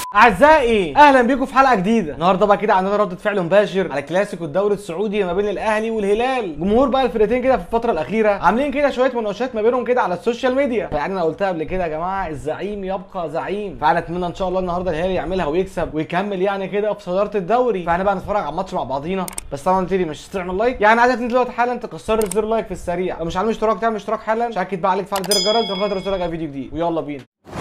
اعزائي اهلا بيكم في حلقه جديده النهارده بقى كده عندنا رده فعل مباشر على كلاسيكو الدوري السعودي ما بين الاهلي والهلال جمهور بقى الفرقتين كده في الفتره الاخيره عاملين كده شويه مناقشات ما بينهم كده على السوشيال ميديا يعني انا قلتها قبل كده يا جماعه الزعيم يبقى زعيم فانا اتمنى ان شاء الله النهارده الهلال يعملها ويكسب ويكمل يعني كده في صداره الدوري فاحنا بقى نتفرج على الماتش مع بعضينا بس طبعا نبتدي مش تعمل لايك يعني عايزك انت دلوقتي حالا تكسر زر لايك في السريع لو مش عامل اشتراك تعمل اشتراك حالا شاكد بقى عليك فعل زر الجرس عشان خاطر يوصلك على فيديو جديد ويلا بينا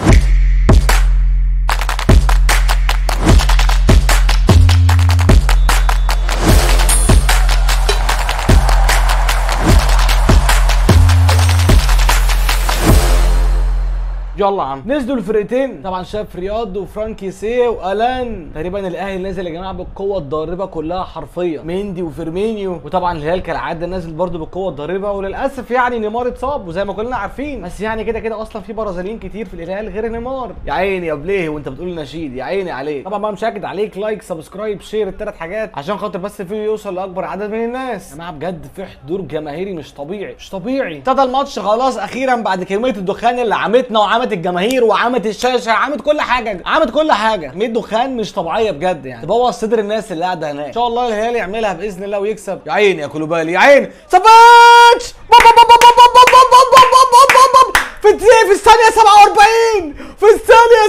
يلا يا عم نزلوا الفرقتين طبعا شاف رياض وفرانكي سي والان تقريبا الاهلي نازل يا جماعه بالقوه الضاربه كلها حرفيا ميندي وفيرمينيو وطبعا الهلال كالعاده نازل برده بالقوه الضاربه وللاسف يعني نيمار اتصاب وزي ما كلنا عارفين بس يعني كده كده اصلا في برازيليين كتير في الهلال غير نيمار يا عيني يا بليه وانت بتقول نشيد يا عيني عليك طبعا بقى مشاكد عليك لايك سبسكرايب شير الثلاث حاجات عشان خاطر بس الفيديو يوصل لاكبر عدد من الناس يا جماعه بجد في حضور جماهيري مش طبيعي مش طبيعي ابتدى الماتش خلاص اخيرا بعد كميه الدخان اللي عمتنا وعمت الجماهير وعمت الشاشه عمت كل حاجه عمت كل حاجه كميه دخان مش طبيعيه بجد يعني تبوظ صدر الناس اللي قاعده هناك ان شاء الله الهلال يعملها باذن الله ويكسب يا عيني يا كلوبالي يا عيني سافيتش في الدقيقة في الثانية 47 في الثانية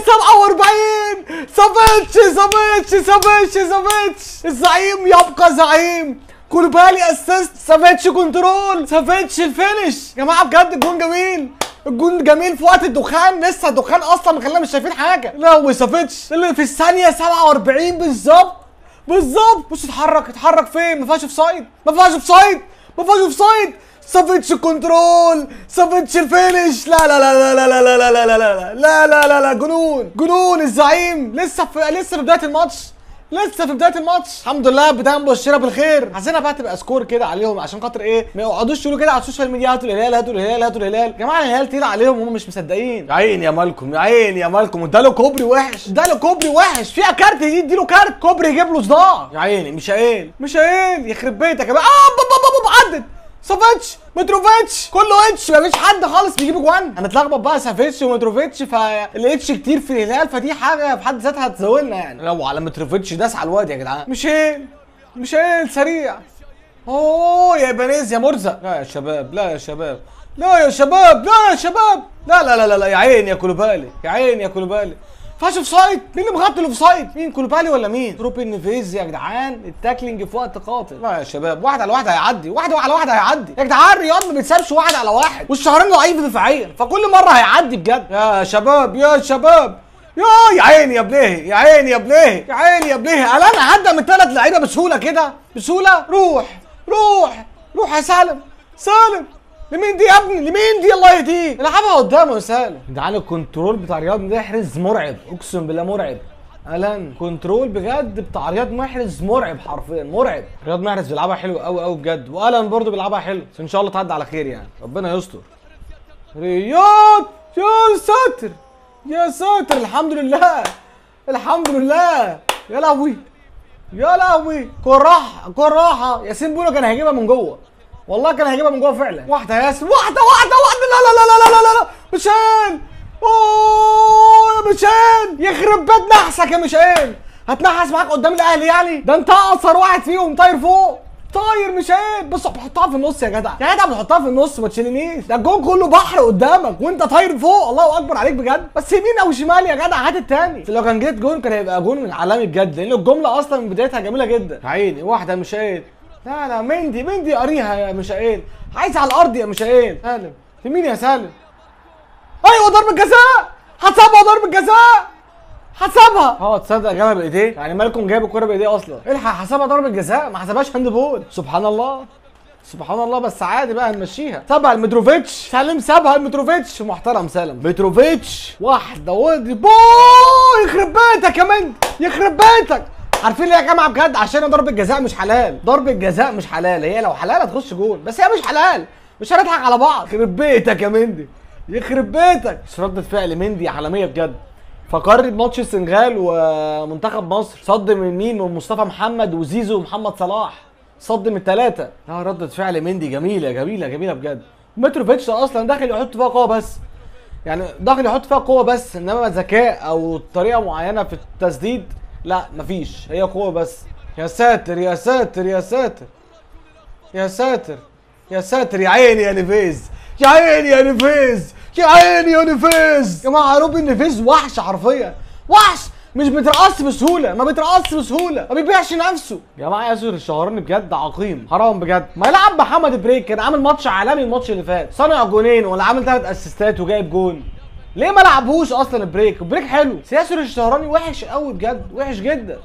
47 سافيتش سافيتش سافيتش سافيتش الزعيم يبقى زعيم كولوبالي اسيست سافيتش كنترول سافيتش الفينش يا جماعة بجد الجون جميل الجون جميل في وقت الدخان لسه الدخان اصلا مخلينا مش شايفين حاجة لا وسافيتش اللي في الثانية 47 بالظبط بالظبط بص اتحرك اتحرك فين ما فيهاش اوف سايد ما فيهاش اوف سايد ما فيهاش اوف سايد سافيتش كنترول سافيتش الفينش لا لا لا لا لا لا لا لا لا لا لا لا لا لا جنون جنون الزعيم لسه في لسه في بدايه الماتش لسه في بدايه الماتش الحمد لله بدايه مبشره بالخير عايزينها بقى تبقى سكور كده عليهم عشان خاطر ايه ما يقعدوش يقولوا كده على السوشيال ميديا هاتوا الهلال هاتوا الهلال هاتوا الهلال يا جماعه الهلال تقيل عليهم وهم مش مصدقين يا عيني يا مالكم يا عيني يا مالكم اداله كوبري وحش اداله كوبري وحش فيها كارت دي اديله كارت كوبري يجيب له صداع يا عيني مش قايل مش قايل يخرب بيتك يا بقى اه بابا بابا عدت سافيتش متروفيتش كله اتش مفيش حد خالص بيجيب جوان انا اتلخبط بقى سافيتش ومتروفيتش فالاتش كتير في الهلال فدي حاجه في حد ذاتها هتزولنا يعني لو على متروفيتش داس على الواد يا جدعان ميشيل ميشيل سريع اوه يا بنيز يا مرزق لا يا شباب لا يا شباب لا يا شباب لا يا شباب لا لا لا لا, لا يا عيني يا كولوبالي يا عيني يا كولوبالي فاش اوف سايد مين اللي مغطي الاوف سايد مين كولوبالي ولا مين روبن نيفيز يا جدعان التاكلينج في وقت قاتل لا يا شباب واحد على واحد هيعدي واحد على واحد هيعدي يا جدعان رياض ما بيتسابش واحد على واحد والشهرين ضعيف دفاعيا فكل مره هيعدي بجد يا شباب يا شباب يا يا عيني يا بليه يا عيني يا بليه يا عيني يا بليه قال انا هبدا من ثلاث لعيبه بسهوله كده بسهوله روح روح روح يا سالم سالم لمين دي يا ابني لمين دي الله يهديك العبها قدامه يا سالم جدعان الكنترول بتاع رياض محرز مرعب اقسم بالله مرعب الان كنترول بجد بتاع رياض محرز مرعب حرفيا مرعب رياض محرز بيلعبها حلو قوي قوي بجد والان برضه بيلعبها حلو بس ان شاء الله تعدي على خير يعني ربنا يستر رياض يا ساتر يا ساتر الحمد لله الحمد لله يا لهوي يا لهوي كراحه كراحه ياسين بونو كان هيجيبها من جوه والله كان هيجيبها من جوه فعلا واحده يا ياسر واحده واحده واحده لا لا لا لا لا لا لا مشان اوه يا مشان يخرب بيت نحسك يا مشان هتنحس معاك قدام الاهلي يعني ده انت اقصر واحد فيهم طاير فوق طاير مشان بص بحطها في النص يا جدع يا جدع بتحطها في النص ما تشيلنيش ده الجون كله بحر قدامك وانت طاير فوق الله اكبر عليك بجد بس يمين او شمال يا جدع هات التاني لو كان جيت جون كان هيبقى جون من عالمي بجد لان الجمله اصلا من بدايتها جميله جدا عيني واحده مشان لا لا مندي مندي قريها يا مشائيل عايز على الارض يا مشائيل سالم في مين يا سالم ايوه ضربه جزاء حسبها ضربه جزاء حسبها اه تصدق جابها بايديه يعني مالكم جايب الكوره بايديه اصلا الحق حسبها ضربه جزاء ما حسبهاش هاند بول سبحان الله سبحان الله بس عادي بقى هنمشيها سابها المتروفيتش سالم سابها المتروفيتش محترم سالم متروفيتش واحده ودي بو يخرب بيتك يا مندي يخرب بيتك عارفين ليه يا جماعه بجد عشان ضربه جزاء مش حلال ضربه جزاء مش حلال هي لو حلال هتخش جول بس هي مش حلال مش هنضحك على بعض يخرب بيتك يا مندي يخرب بيتك بس ردة فعل مندي عالميه بجد فقرب ماتش السنغال ومنتخب مصر صد من مين من مصطفى محمد وزيزو ومحمد صلاح صد من الثلاثه لا ردة فعل مندي جميله جميله جميله بجد متروفيتش اصلا داخل يحط فيها قوه بس يعني داخل يحط فيها قوه بس انما ذكاء او طريقه معينه في التسديد لا مفيش هي قوه بس يا ساتر يا ساتر يا ساتر يا ساتر يا ساتر يا عيني يا نفيز يا عيني يا نفيز يا عيني يا نفيز يا جماعه روبن نفيز وحش حرفيا وحش مش بيترقص بسهوله ما بيترقص بسهوله ما بيبيعش نفسه يا جماعه ياسر الشهراني بجد عقيم حرام بجد ما يلعب محمد بريك كان عامل ماتش عالمي الماتش اللي فات صانع جونين ولا عامل ثلاث اسيستات وجايب جون ليه ما لعبوش اصلا البريك البريك حلو بس ياسر الشهراني وحش قوي بجد وحش جدا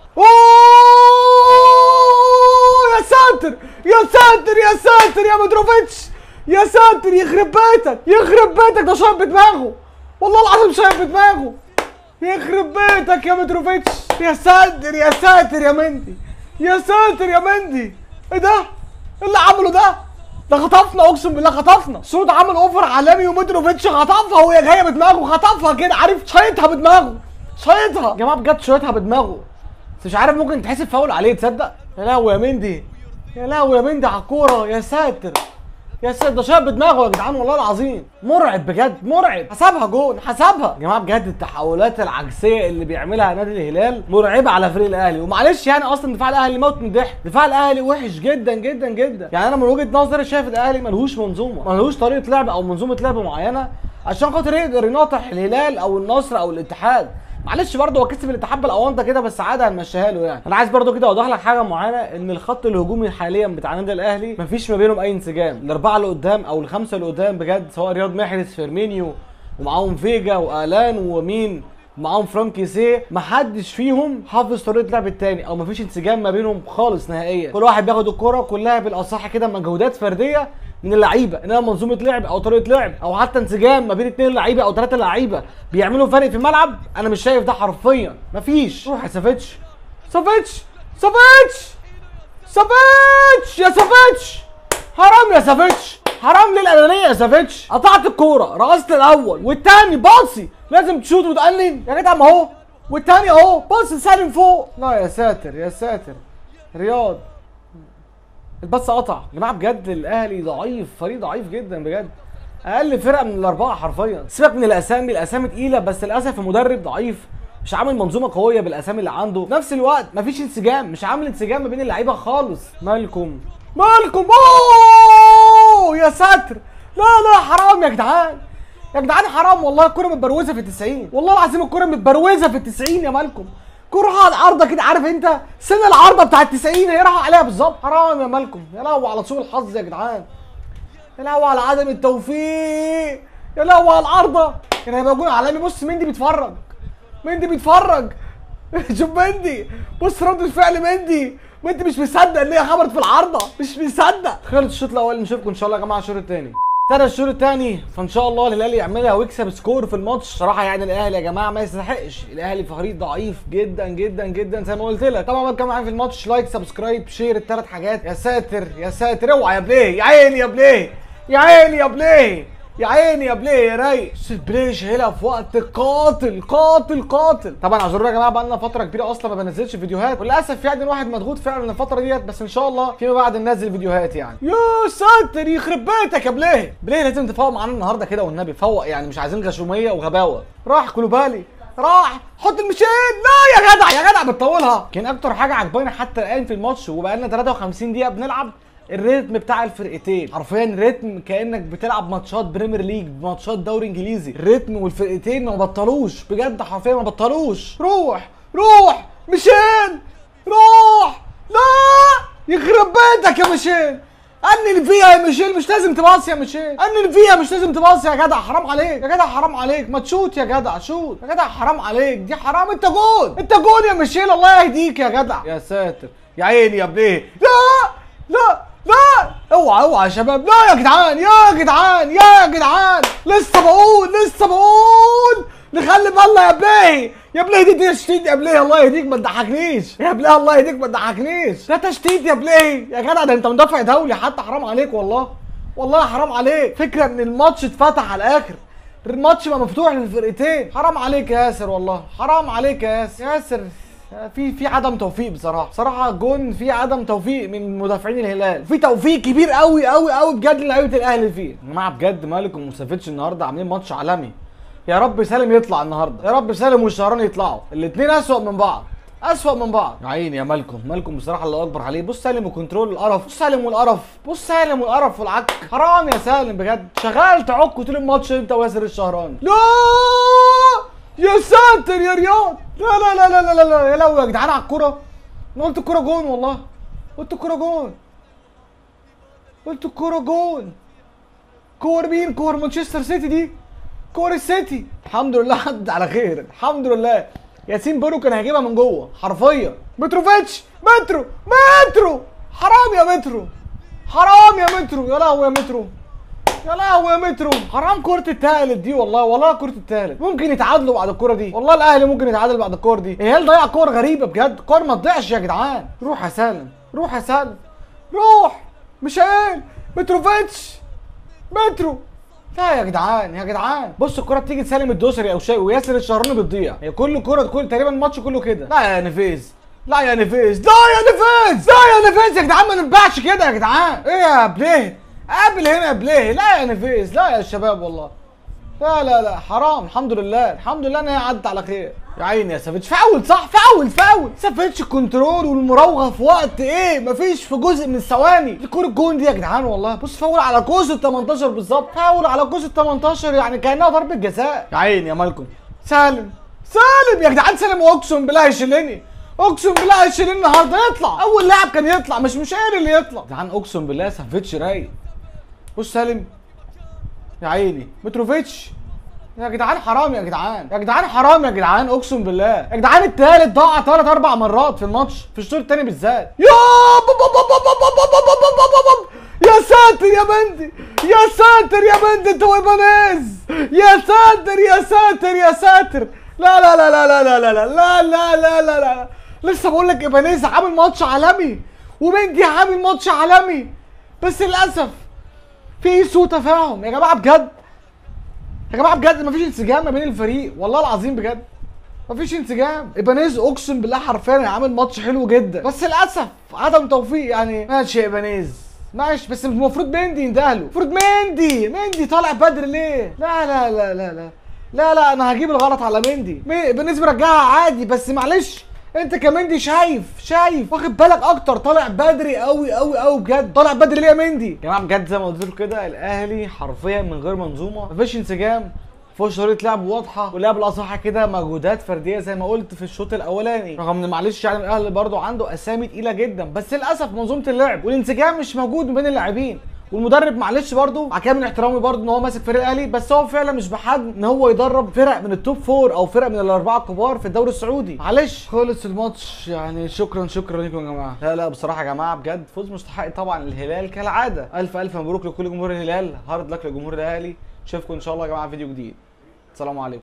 اوه يا ساتر يا ساتر يا ساتر يا مدروفيتش يا ساتر يخرب بيتك يخرب بيتك ده شايف بدماغه والله العظيم شايف بدماغه يخرب بيتك يا متروفيتش يا ساتر يا ساتر يا مندي يا ساتر يا مندي ايه ده؟ ايه اللي عمله ده؟ ده خطفنا اقسم بالله خطفنا سود عمل اوفر عالمي ومتروفيتش خطفها وهي جايه بدماغه خطفها كده عارف شايطها بدماغه شايطها يا جماعه بجد شايطها بدماغه بس مش عارف ممكن تحسب فاول عليه تصدق يا لهوي يا مندي يا لهوي يا مندي على الكوره يا ساتر يا ساتر ده شاب بدماغه يا جدعان والله العظيم مرعب بجد مرعب حسبها جون حسبها يا جماعه بجد التحولات العكسيه اللي بيعملها نادي الهلال مرعبه على فريق الاهلي ومعلش يعني اصلا دفاع الاهلي موت من الضحك دفاع الاهلي وحش جدا جدا جدا يعني انا من وجهه نظري شايف الاهلي ملهوش منظومه ملهوش طريقه لعب او منظومه لعب معينه عشان خاطر يقدر يناطح الهلال او النصر او الاتحاد معلش برضه هو كسب الاتحاد بالاونطه كده بس عادي هنمشيها له يعني انا عايز برضه كده اوضح لك حاجه معينه ان الخط الهجومي حاليا بتاع النادي الاهلي مفيش ما بينهم اي انسجام الاربعه اللي قدام او الخمسه اللي قدام بجد سواء رياض محرز فيرمينيو ومعاهم فيجا والان ومين معاهم فرانكي سي محدش فيهم حافظ طريقه لعب التاني او مفيش انسجام ما بينهم خالص نهائيا كل واحد بياخد الكره كلها بالاصح كده مجهودات فرديه من اللعيبه انها منظومه لعب او طريقه لعب او حتى انسجام ما بين اثنين لعيبه او ثلاثه لعيبه بيعملوا فرق في الملعب انا مش شايف ده حرفيا مفيش روح يا سافيتش سافيتش سافيتش سافيتش يا سافيتش حرام يا سافيتش حرام ليه الانانيه يا سافيتش قطعت الكوره رقصت الاول والتاني باصي لازم تشوط وتقلل يا جدع ما اهو والتاني اهو باص سالم فوق لا يا ساتر يا ساتر رياض البث قطع يا جماعه بجد الاهلي ضعيف فريق ضعيف جدا بجد اقل فرقه من الاربعه حرفيا سيبك من الاسامي الاسامي تقيله بس للاسف المدرب ضعيف مش عامل منظومه قويه بالاسامي اللي عنده في نفس الوقت مفيش انسجام مش عامل انسجام ما بين اللعيبه خالص مالكم مالكم اوه يا ساتر لا لا حرام يا جدعان يا جدعان حرام والله الكوره متبروزه في ال 90 والله العظيم الكوره متبروزه في ال 90 يا مالكم كوره على العارضه كده عارف انت سن العارضه بتاع ال 90 هي راحوا عليها بالظبط حرام يا مالكم يا لهوي على سوء الحظ يا جدعان يا لهوي على عدم التوفيق يا لهوي على العارضه كان هيبقى جون عالمي بص مندي بيتفرج مندي بيتفرج شوف مندي بص رد الفعل مندي مندي مش مصدق ان هي خبرت في العارضه مش مصدق خلص الشوط الاول نشوفكم ان شاء الله يا جماعه الشوط الثاني ابتدى الشوط الثاني فان شاء الله الهلال يعملها ويكسب سكور في الماتش صراحه يعني الاهلي يا جماعه ما يستحقش الاهلي فريق ضعيف جدا جدا جدا زي ما قلت لك طبعا بقى كمان معايا في الماتش لايك سبسكرايب شير الثلاث حاجات يا ساتر يا ساتر اوعى يا بليه يا عيني يا بليه يا عيني يا بليه يا عيني يا بليه يا رايق بليه شايلها في وقت قاتل قاتل قاتل طبعا اعذرونا يا جماعه بقى لنا فتره كبيره اصلا ما بنزلش فيديوهات وللاسف يعني الواحد مضغوط فعلا الفتره ديت بس ان شاء الله فيما بعد ننزل فيديوهات يعني يا ساتر يخرب بيتك يا بليه بليه لازم تفوق معانا النهارده كده والنبي فوق يعني مش عايزين غشوميه وغباوه راح كلوبالي راح حط المشين لا يا جدع يا جدع بتطولها كان اكتر حاجه عجباني حتى الان في الماتش وبقى لنا 53 دقيقه بنلعب الريتم بتاع الفرقتين حرفيا ريتم كانك بتلعب ماتشات بريمير ليج ماتشات دوري انجليزي الريتم والفرقتين ما بطلوش بجد حرفيا ما بطلوش روح روح ميشيل روح لا يخرب بيتك يا ميشيل اني فيها يا ميشيل مش لازم تباص يا ميشيل اني فيها مش لازم تباص يا جدع حرام عليك يا جدع حرام عليك ما تشوت يا جدع شوت يا جدع حرام عليك دي حرام انت جول انت جول يا ميشيل الله يهديك يا جدع يا ساتر يا عيني يا ابني لا لا لا اوعى اوعى يا شباب لا يا جدعان يا جدعان يا جدعان لسه بقول لسه بقول نخلي بالله يا بلاهي يا بلاهي دي تشتيت يا بلاهي الله يهديك ما تضحكنيش يا بلاهي الله يهديك ما تضحكنيش ده تشتيت يا بلاهي يا جدع ده انت مدافع دولي حتى حرام عليك والله والله حرام عليك فكره ان الماتش اتفتح على الاخر الماتش بقى مفتوح للفرقتين حرام عليك يا ياسر والله حرام عليك يا ياسر ياسر في في عدم توفيق بصراحه بصراحه جون في عدم توفيق من مدافعين الهلال في توفيق كبير قوي قوي قوي بجد لعيبه الاهلي فيه يا جماعه بجد مالك ومستفيدش النهارده عاملين ماتش عالمي يا رب سالم يطلع النهارده يا رب سالم والشهراني يطلعوا الاثنين اسوأ من بعض اسوأ من بعض يا عيني يا مالكم مالكم بصراحه الله اكبر عليه بص سالم وكنترول القرف بص سالم والقرف بص سالم والقرف والعك حرام يا سالم بجد شغال تعك طول الماتش انت وياسر الشهراني لا يا ساتر يا رياض لا لا لا لا لا لا, لا. يا لو يا جدعان على الكوره انا قلت الكوره جون والله قلت الكوره جون قلت الكوره جون كور مين كور مانشستر سيتي دي كور السيتي الحمد لله عدت على خير الحمد لله ياسين بونو كان هيجيبها من جوه حرفيا متروفيتش مترو مترو حرام يا مترو حرام يا مترو يا لهوي يا مترو يا لهوي يا مترو حرام كرة التالت دي والله والله كرة التالت ممكن يتعادلوا بعد الكرة دي والله الاهلي ممكن يتعادل بعد الكرة دي الهلال ضيع كور غريبة بجد كور ما تضيعش يا جدعان روح يا سالم روح يا سالم روح ميشائيل متروفيتش مترو لا يا جدعان يا جدعان بص الكرة بتيجي تسلم الدوسري او شيء وياسر الشهراني بتضيع هي كل كرة كل تقريبا الماتش كله كده لا يا نفيز لا يا نفيز لا يا نفيز لا يا نفيز يا جدعان ما ننبعش كده يا جدعان ايه يا بليه قابل هنا يا بليه لا يا نفيز لا يا شباب والله لا لا لا حرام الحمد لله الحمد لله ان هي عدت على خير يا عيني يا سافيتش فاول صح فاول فاول سافيتش الكنترول والمراوغه في وقت ايه مفيش في جزء من الثواني الكوره الجون دي يا جدعان والله بص فاول على كوز ال 18 بالظبط فاول على كوز ال 18 يعني كانها ضربه جزاء يا عيني يا مالكم سالم سالم يا جدعان سالم اقسم بالله هيشيلني اقسم بالله هيشيلني النهارده يطلع اول لاعب كان يطلع مش مش قايل اللي يطلع يا جدعان اقسم بالله سافيتش رايق بص سالم يا عيني متروفيتش يا جدعان حرام يا جدعان يا جدعان حرام يا جدعان اقسم بالله يا جدعان التالت ضاع ثلاث اربع مرات في الماتش في الشوط الثاني بالذات يا باب باب باب باب باب باب باب باب باب باب. يا ساتر يا بندي يا ساتر يا بندي انت ويبانيز يا ساتر يا ساتر يا ساتر لا لا لا لا لا لا لا لا لا لا لا لا لسه بقول لك ايبانيز عامل ماتش عالمي ومندي عامل ماتش عالمي بس للاسف في سوء تفاهم يا جماعه بجد يا جماعه بجد مفيش انسجام ما بين الفريق والله العظيم بجد مفيش انسجام ايبانيز اقسم بالله حرفيا عامل ماتش حلو جدا بس للاسف عدم توفيق يعني ماشي يا ايبانيز ماشي بس المفروض مندي يندهله المفروض مندي مندي طالع بدري ليه لا لا لا لا لا لا لا انا هجيب الغلط على مندي مي- بالنسبه رجعها عادي بس معلش انت كمندي شايف شايف واخد بالك اكتر طالع بدري قوي قوي قوي بجد طالع بدري ليه يا مندي يا جماعه بجد زي ما قلت لكم كده الاهلي حرفيا من غير منظومه مفيش انسجام مفيش طريقه لعب واضحه ولعب الاصح كده مجهودات فرديه زي ما قلت في الشوط الاولاني رغم ان معلش يعني الاهلي برضو عنده اسامي تقيله جدا بس للاسف منظومه اللعب والانسجام مش موجود ما بين اللاعبين والمدرب معلش برضو مع كامل احترامي برضو ان هو ماسك فريق الاهلي بس هو فعلا مش بحد ان هو يدرب فرق من التوب فور او فرق من الاربعه الكبار في الدوري السعودي معلش خلص الماتش يعني شكرا شكرا لكم يا جماعه لا لا بصراحه يا جماعه بجد فوز مستحق طبعا للهلال كالعاده الف الف مبروك لكل جمهور الهلال هارد لك لجمهور الاهلي اشوفكم ان شاء الله يا جماعه في فيديو جديد السلام عليكم